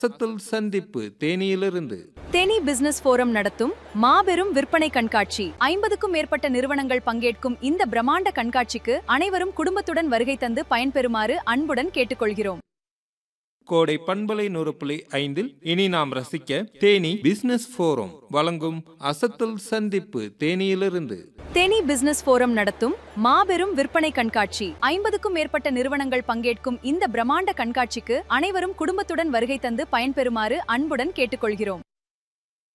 அசத்தல் சந்திப்பு தேனியிலிருந்து தெனி business forum நடத்தும் மாபெரும் விற்பனை கண்காட்சி ஐம்பதுக்கும் மேற்பட்ட நிறுவனங்கள் பங்கேற்கும் இந்த பிரம்மாண்ட கண்காட்சிக்கு அனைவரும் குடும்பத்துடன் வருகை தந்து பயன்பெறுமாறு அன்புடன் கேட்டுக்கொள்கிறோம் கோடை பண்பலை நூறு புள்ளி ஐந்தில் இனி நாம் ரசிக்க தேனி பிசினஸ் ஃபோரம் வழங்கும் அசத்தல் சந்திப்பு தேனியிலிருந்து தெனி பிசினஸ் ஃபோரம் நடத்தும் மாபெரும் விற்பனை கண்காட்சி ஐம்பதுக்கும் மேற்பட்ட நிறுவனங்கள் பங்கேற்கும் இந்த பிரம்மாண்ட கண்காட்சிக்கு அனைவரும் குடும்பத்துடன் வருகை தந்து பயன்பெறுமாறு அன்புடன் கேட்டுக்கொள்கிறோம்